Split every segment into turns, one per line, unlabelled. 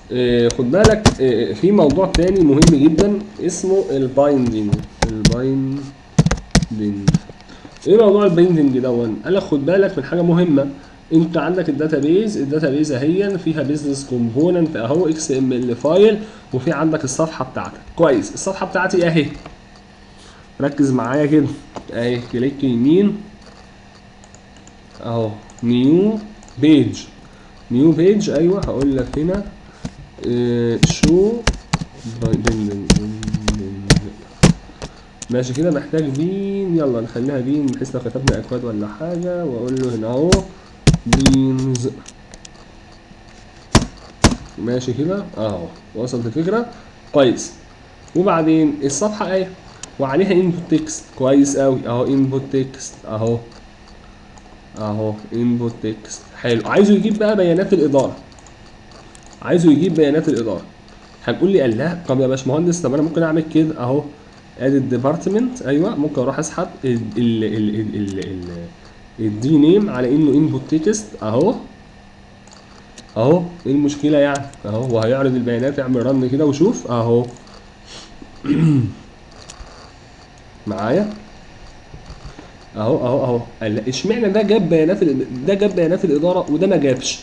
آه، خد بالك آه، في موضوع تاني مهم جدا اسمه البايندنج البايندنج ايه موضوع البايندنج دون قال لك خد بالك من حاجه مهمه انت عندك الداتابيز الداتابيز اهي فيها بيزنس كومبوننت اهو اكس ام ال فايل وفي عندك الصفحه بتاعتك كويس الصفحه بتاعتي اهي ركز معايا كده اهي كليك يمين اهو نيو بيج نيو بيج ايوه هقول لك هنا شو ماشي كده محتاج بين يلا نخليها بين بحيث لو كتبنا اكواد ولا حاجه واقول له هنا اهو بينز ماشي كده اهو وصلت الفكره كويس وبعدين الصفحه اهي وعليها انبوت تكست كويس قوي اهو انبوت تكست اهو اهو انبوت تكست حلو عايزه يجيب بقى بيانات الاداره عايزه يجيب بيانات الاداره هتقول لي قال لا طب يا باشمهندس طب انا ممكن اعمل كده اهو ادي الديبارتمنت ايوه ممكن اروح اسحب ال ال ال ال ال ال الدي نيم على انه انبوت تكست اهو اهو ايه المشكله يعني اهو وهيعرض البيانات اعمل رن كده وشوف اهو معايا اهو اهو اهو قال لا اشمعنى ده جاب بيانات ال- ده جاب بيانات الاداره وده ما جابش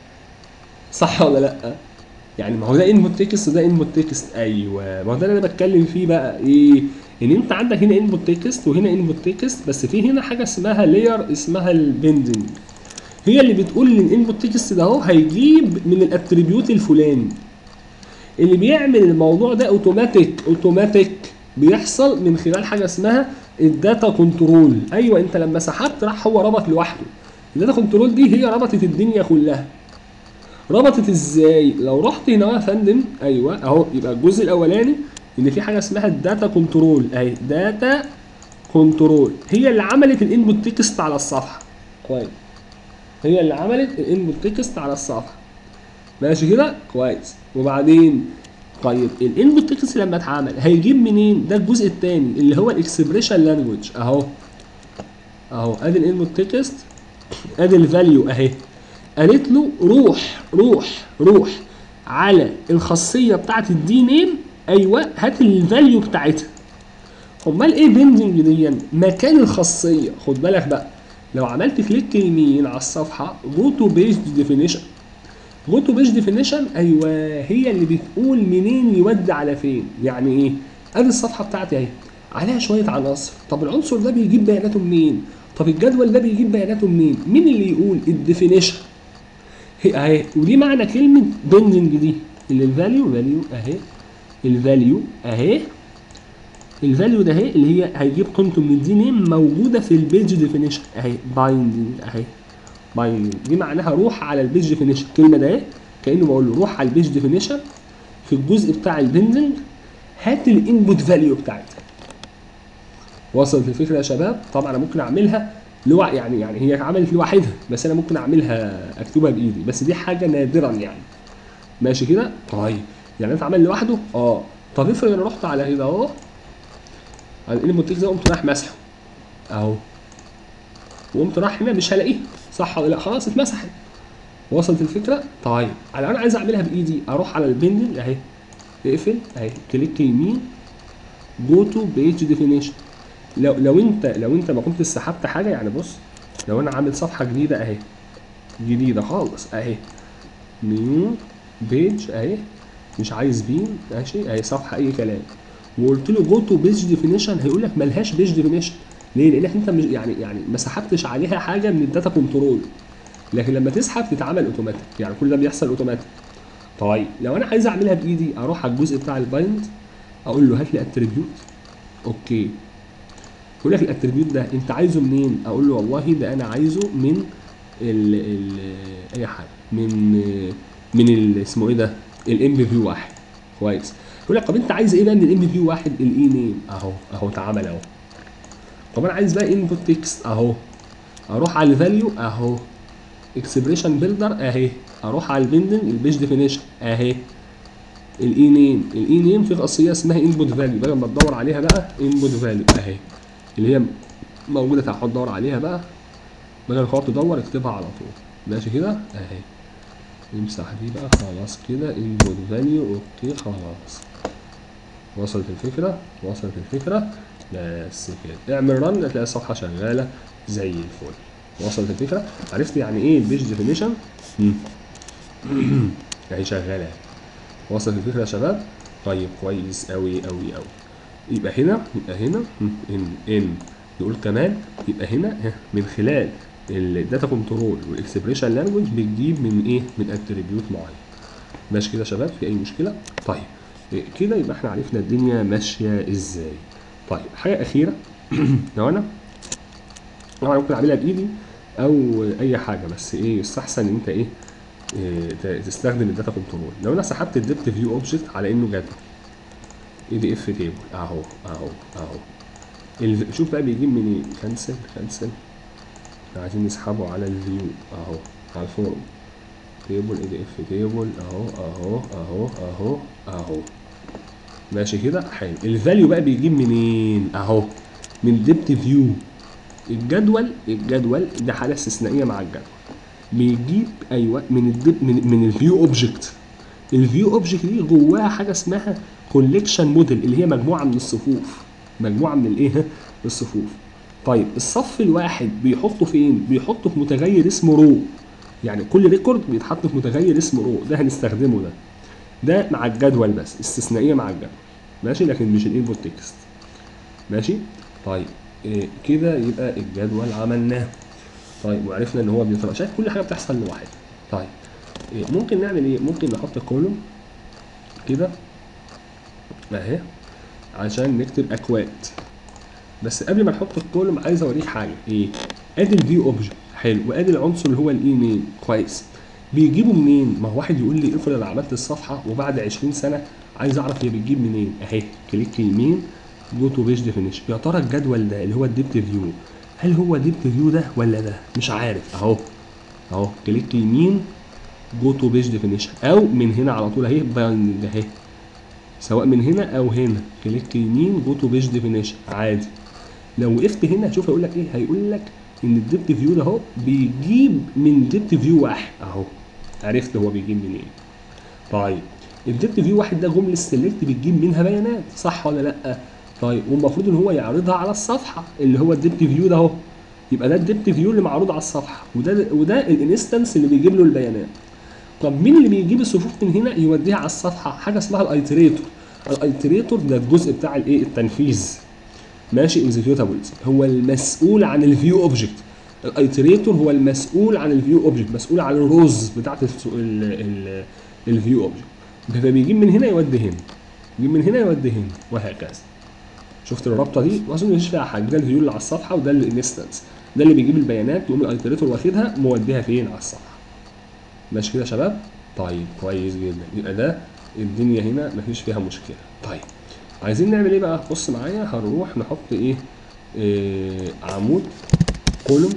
صح ولا لا يعني ما هو ده انبوت تكست وده انبوت تكست ايوه ما هو ده اللي انا بتكلم فيه بقى ايه ان انت عندك هنا انبوت تكست وهنا انبوت تكست بس في هنا حاجه اسمها لاير اسمها البندنج هي اللي بتقول ان الانبوت تكست ده اهو هيجيب من الاتريبيوت الفلاني اللي بيعمل الموضوع ده اوتوماتيك اوتوماتيك بيحصل من خلال حاجه اسمها الداتا كنترول ايوه انت لما سحبت راح هو ربط لوحده الداتا كنترول دي هي ربطت الدنيا كلها ربطت ازاي لو رحت هنا يا فندم ايوه اهو يبقى الجزء الاولاني ان في حاجه اسمها الداتا كنترول اهي داتا كنترول هي اللي عملت الانبوت تكست على الصفحه كويس هي اللي عملت الانبوت تكست على الصفحه ماشي كده كويس وبعدين طيب الانبوت تكست لما اتعمل هيجيب منين ده الجزء الثاني اللي هو الاكسبريشن لانجوج اهو اهو ادي الانبوت تكست ادي الفاليو اهي قالت له روح روح روح على الخاصيه بتاعت الدي نيم ايوه هات الفاليو بتاعتها امال ايه بيندنج دي مكان الخاصيه خد بالك بقى لو عملت كليك يمين على الصفحه جو تو بيج ديفينيشن جو تو بيج ديفينيشن ايوه هي اللي بتقول منين يودي على فين يعني ايه ادي الصفحه بتاعتي اهي عليها شويه عناصر طب العنصر ده بيجيب بياناته منين طب الجدول ده بيجيب بياناته منين مين اللي يقول الديفينيشن هي اهي ودي معنى كلمه بيندنج دي اللي الفاليو فاليو اهي الفاليو اهي الفاليو ده اهي اللي هي هيجيب قيمته من الدي نيم موجوده في البيج ديفينيشن اهي بايندنج اهي بايندنج دي معناها روح على البيج ديفينيشن الكلمه ده اهي كانه بقول له روح على البيج ديفينيشن في الجزء بتاع البندنج هات الانبوت فاليو بتاعتها وصلت الفكره يا شباب طبعا انا ممكن اعملها لوع يعني يعني هي عملت لوحدها بس انا ممكن اعملها اكتبها بايدي بس دي حاجه نادرا يعني ماشي كده طيب يعني انت عامل لوحده اه طب افرض انا رحت على هنا اهو على الانبوت ده قمت رايح مسحه اهو وقمت رايح هنا مش هلاقيها صح ولا لا خلاص اتمسحت وصلت الفكره طيب على انا عايز اعملها بايدي اروح على البندل اهي اقفل اهي كليك يمين جو تو بيج ديفينيشن لو لو انت لو انت ما كنتش سحبت حاجه يعني بص لو انا عامل صفحه جديده اهي جديده خالص اهي نيو بيج اهي مش عايز بين ماشي اهي صفحه اي كلام وقلت له جو تو بيج ديفينيشن هيقول لك ملهاش بيج ديفينيشن ليه؟ لانك انت مش يعني يعني ما سحبتش عليها حاجه من الداتا كنترول لكن لما تسحب تتعمل اوتوماتيك يعني كل ده بيحصل اوتوماتيك طيب لو انا عايز اعملها بايدي اروح على الجزء بتاع البايند اقول له هات لي اتريبيوت اوكي يقول لك الاتريبيوت ده انت عايزه منين اقول له والله ده انا عايزه من ال ال اي حاجه من من ال اسمه ايه ده الام بي في واحد كويس يقول لك طب انت عايز ايه بقى من الام بي في واحد الاي نيم اهو اهو اتعمل اهو طب انا عايز بقى انبوت تكست اهو اروح على الفاليو اهو اكسبريشن بيلدر اهي اروح على البندنج البيج ديفينيشن اهي الاي نيم الاي نيم في خاصيه اسمها انبوت فاليو بدل ما تدور عليها بقى انبوت فاليو اهي اللي هي موجوده تحت تدور عليها بقى بدل ما تقعد تدور اكتبها على طول ماشي كده اهي امسح دي بقى خلاص كده انبوت فاليو اوكي خلاص وصلت الفكرة وصلت الفكرة بس كده اعمل رن هتلاقي الصفحة شغالة زي الفل وصلت الفكرة عرفت يعني ايه البيج ديفينيشن اهي شغالة وصلت الفكرة يا شباب طيب كويس أوي أوي أوي يبقى هنا يبقى هنا ان ان نقول كمان يبقى هنا ها، من خلال الداتا كنترول والاكسبريشن لانجوج بتجيب من ايه من اتريبيوت معين ماشي كده يا شباب في اي مشكله طيب إيه كده يبقى احنا عرفنا الدنيا ماشيه ازاي طيب حاجه اخيره لو انا طبعا ممكن اعملها بايدي او اي حاجه بس ايه يستحسن ان انت ايه إيه، ت- تستخدم الداتا كنترول لو انا سحبت الديبت فيو اوبجكت على انه جدول اي دي اف تيبل اهو اهو اهو ال- شوف بقى بيجيب منين كنسل كنسل عايزين نسحبه على الفيو اهو على الفورم تيبل اي دي اف تيبل اهو اهو اهو اهو اهو ماشي كده حلو الفاليو بقى بيجيب منين اهو من ديبت فيو الجدول الجدول ده حاله استثنائيه مع الجدول بيجيب ايوه من الدب من, من الفيو اوبجكت الفيو اوبجكت دي جواها حاجه اسمها كوليكشن موديل اللي هي مجموعه من الصفوف مجموعه من الايه الصفوف طيب الصف الواحد بيحطه فين بيحطه في متغير اسمه رو يعني كل ريكورد بيتحط في متغير اسمه رو ده هنستخدمه ده ده مع الجدول بس استثنائيه مع الجدول ماشي لكن مش الانبوت تكست ماشي طيب إيه كده يبقى الجدول عملناه طيب وعرفنا ان هو بيطلع شايف كل حاجه بتحصل لوحدها طيب إيه ممكن نعمل ايه ممكن نحط كولوم كده اهي عشان نكتب اكواد بس قبل ما نحط الكولوم عايز اوريك حاجه ايه ادي الفيو اوبجكت حلو وادي العنصر اللي هو الايميل كويس بيجيبوا منين ما هو واحد يقول لي افرض انا عملت الصفحه وبعد 20 سنه عايز اعرف هي بتجيب منين اهي كليك يمين جو تو بيج ديفينيشن يا ترى الجدول ده اللي هو الديبت فيو هل هو ديبت فيو ده ولا ده مش عارف اهو اهو كليك يمين جو تو بيج ديفينيشن او من هنا على طول اهي بايندنج اهي سواء من هنا او هنا كليك يمين جو تو بيج ديفينيشن عادي لو وقفت هنا شوف هيقول لك ايه هيقول لك ان الديبت فيو ده اهو بيجيب من ديبت فيو واحد اهو عرفت هو بيجيب منين طيب الديبت فيو واحد ده جمله سيلكت بتجيب منها بيانات صح ولا لا طيب والمفروض ان هو يعرضها على الصفحه اللي هو الديبت فيو ده اهو يبقى ده الديبت فيو اللي معروض على الصفحه وده وده الانستنس اللي بيجيب له البيانات طب مين اللي بيجيب الصفوف من هنا يوديها على الصفحه حاجه اسمها الايتريتور الايتريتور ده الجزء بتاع الايه التنفيذ ماشي اكزيكيوتابلز هو المسؤول عن الفيو اوبجكت الايتريتور هو المسؤول عن الفيو اوبجكت مسؤول عن الروز بتاعت الفيو اوبجكت فبيجيب من هنا يودي هنا يجيب من هنا يودي هنا وهكذا شفت الرابطه دي ما اظنش فيها حاجه ده الفيو اللي على الصفحه وده الانستنس ده اللي بيجيب البيانات يقوم الايتريتور واخدها موديها فين على الصفحه ماشي كده يا شباب طيب كويس جدا يبقى ده الدنيا هنا مفيش فيها مشكله طيب عايزين نعمل ايه بقى بص معايا هنروح نحط ايه, إيه عمود كولوم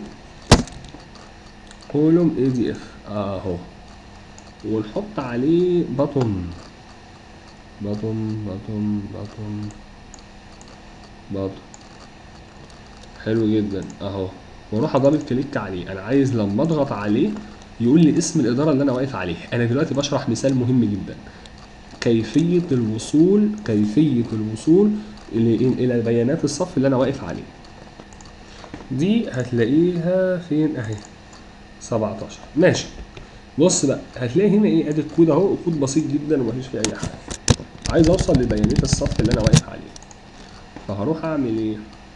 كولوم اي دي اف اهو ونحط عليه بطن بطن بطن بطن بطن حلو جدا اهو واروح اضغط كليك عليه انا عايز لما اضغط عليه يقول لي اسم الاداره اللي انا واقف عليها انا دلوقتي بشرح مثال مهم جدا كيفيه الوصول كيفيه الوصول الى الى بيانات الصف اللي انا واقف عليه دي هتلاقيها فين اهي 17 ماشي بص بقى هتلاقي هنا ايه ادي الكود اهو كود بسيط جدا ومفيش فيه اي حاجه عايز اوصل لبيانات الصف اللي انا واقف عليه فهروح اعمل ايه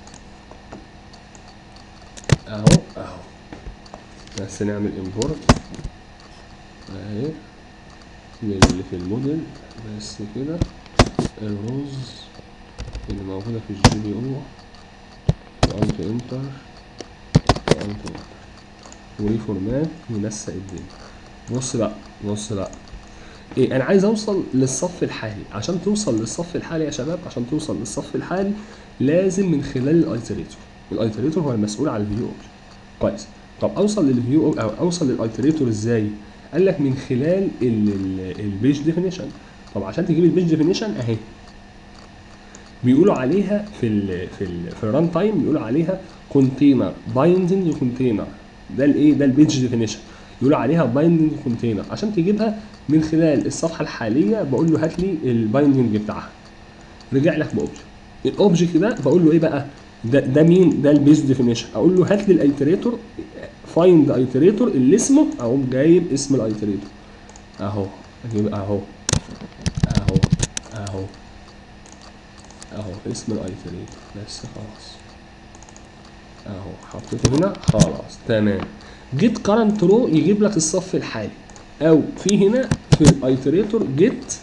اهو اهو بس نعمل امبورت اهي للي في الموديل بس كده الروز اللي موجودة في الجي بي او وانت انتر وانت انتر وريفورمات ينسق الدنيا بص بقى بص بقى ايه انا عايز اوصل للصف الحالي عشان توصل للصف الحالي يا شباب عشان توصل للصف الحالي لازم من خلال الايتريتور الايتريتور هو المسؤول عن الفيو كويس طب اوصل للفيو او اوصل للايتريتور ازاي قال لك من خلال البيج ديفينيشن طب عشان تجيب البيج ديفينيشن اهي بيقولوا عليها في ال في ال في الران تايم بيقولوا عليها كونتينر بايندنج كونتينر ده الايه ده البيج ديفينيشن يقولوا عليها بايندنج كونتينر عشان تجيبها من خلال الصفحه الحاليه بقول له هات لي البايندنج بتاعها رجع لك باوبجكت الاوبجكت ده بقول له ايه بقى ده ده مين ده البيز ديفينيشن اقول له هات لي الايتريتور فايند ايتريتور اللي اسمه اقوم جايب اسم الايتريتور اهو اجيب اهو اهو اهو اهو اسم الايتريتور بس خلاص اهو حطيته هنا خلاص تمام جيت كارنت رو يجيب لك الصف الحالي او في هنا في الايتريتور جيت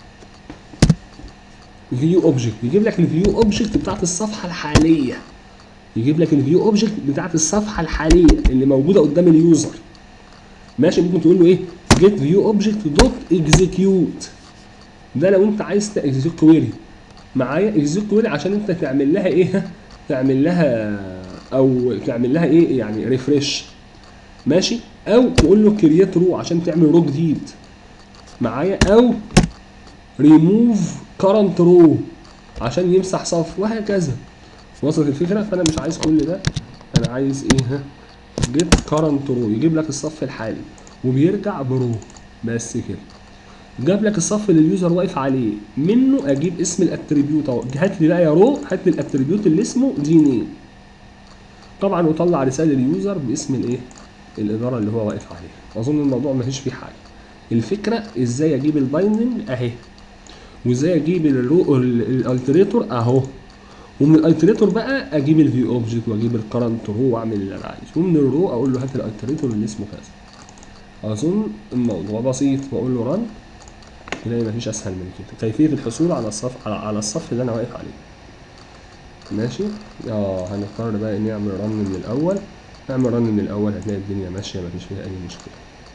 فيو اوبجكت يجيب لك الفيو اوبجكت بتاعت الصفحه الحاليه يجيب لك الفيو اوبجكت بتاعت الصفحه الحاليه اللي موجوده قدام اليوزر ماشي ممكن تقول له ايه جيت فيو اوبجكت دوت اكزيكيوت ده لو انت عايز تاكزيكيوت كويري معايا اكزيكيوت كويري عشان انت تعمل لها ايه تعمل لها او تعمل لها ايه يعني ريفرش ماشي او تقول له كرييت رو عشان تعمل رو جديد معايا او ريموف كارنت رو عشان يمسح صف وهكذا وصلت الفكره فانا مش عايز كل ده انا عايز ايه ها جيت كارنت رو يجيب لك الصف الحالي وبيرجع برو بس كده جاب لك الصف اللي اليوزر واقف عليه منه اجيب اسم الاتريبيوت اهو هات لي بقى يا رو هات لي الاتريبيوت اللي اسمه دي نيم طبعا وطلع رساله لليوزر باسم الايه الاداره اللي هو واقف عليها اظن الموضوع ما فيش فيه حاجه الفكره ازاي اجيب البايندنج اهي وازاي اجيب الرو الالتريتور اهو ومن الالتريتور بقى اجيب الفيو اوبجكت واجيب الكرنت رو واعمل اللي انا عايزه ومن الرو اقول له هات الالتريتور اللي اسمه كذا اظن الموضوع بسيط بقول له رن تلاقي مفيش اسهل من كده كيفيه الحصول على الصف على, على الصف اللي انا واقف عليه ماشي اه هنضطر بقى نعمل رن من الاول نعمل رن من الاول هتلاقي الدنيا ماشيه مفيش فيها اي مشكله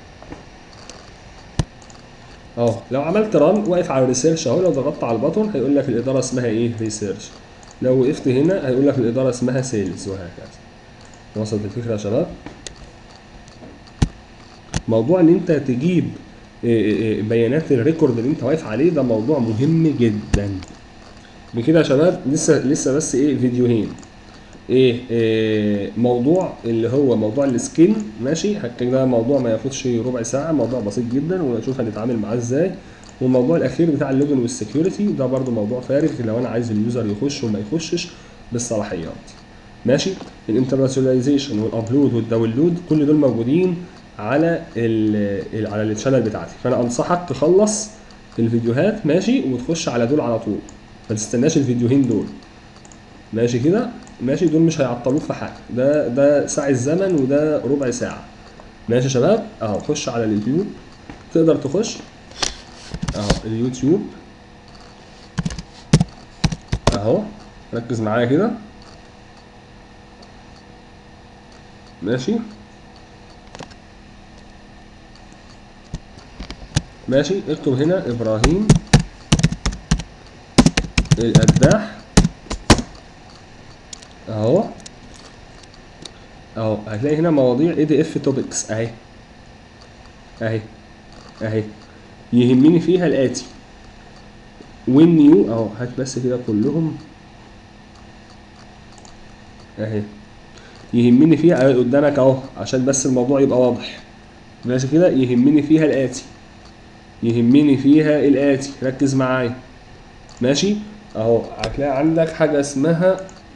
اه لو عملت رن واقف على الريسيرش اهو لو ضغطت على البطن هيقول لك الاداره اسمها ايه ريسيرش لو وقفت هنا هيقول لك الاداره اسمها سيلز وهكذا وصلت الفكره يا شباب موضوع ان انت تجيب بيانات الريكورد اللي انت واقف عليه ده موضوع مهم جدا بكده يا شباب لسه لسه بس ايه فيديوهين ايه, إيه موضوع اللي هو موضوع السكين ماشي ده موضوع ما ياخدش ربع ساعه موضوع بسيط جدا ونشوف هنتعامل معاه ازاي والموضوع الاخير بتاع اللوجن والسكيورتي ده برده موضوع فارغ لو انا عايز اليوزر يخش وما يخشش بالصلاحيات ماشي الانترناشوناليزيشن والابلود والداونلود كل دول موجودين على ال على الشانل بتاعتي فانا انصحك تخلص الفيديوهات ماشي وتخش على دول على طول ما تستناش الفيديوهين دول ماشي كده ماشي دول مش هيعطلوك في حاجه ده ده ساعة الزمن وده ربع ساعه ماشي يا شباب اهو خش على اليوتيوب تقدر تخش اهو اليوتيوب اهو ركز معايا كده ماشي ماشي اكتب هنا ابراهيم القداح اهو اهو هتلاقي هنا مواضيع اي دي اف توبكس اهي اهي اهي يهمني فيها الاتي وين نيو اهو هات بس كده كلهم اهي يهمني فيها اهي قدامك اهو عشان بس الموضوع يبقى واضح ماشي كده يهمني فيها الاتي يهمني فيها الاتي ركز معايا ماشي اهو هتلاقي عندك حاجه اسمها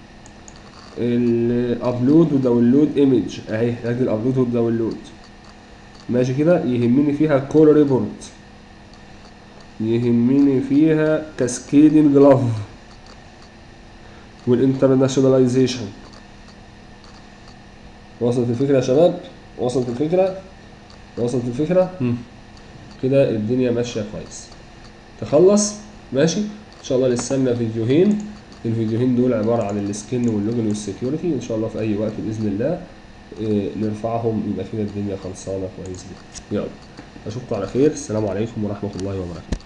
الابلود وداونلود ايمج اهي ادي الابلود والداونلود ماشي كده يهمني فيها كول ريبورت يهمني فيها كاسكيدنج لاف والانترناشوناليزيشن وصلت الفكره يا شباب وصلت الفكره وصلت الفكره مم. كده الدنيا ماشيه كويس تخلص ماشي ان شاء الله لسه لنا فيديوهين الفيديوهين دول عباره عن السكن واللوجن والسكيورتي ان شاء الله في اي وقت باذن الله إيه نرفعهم يبقى كده الدنيا خلصانه كويس جدا يلا اشوفكم على خير السلام عليكم ورحمه الله وبركاته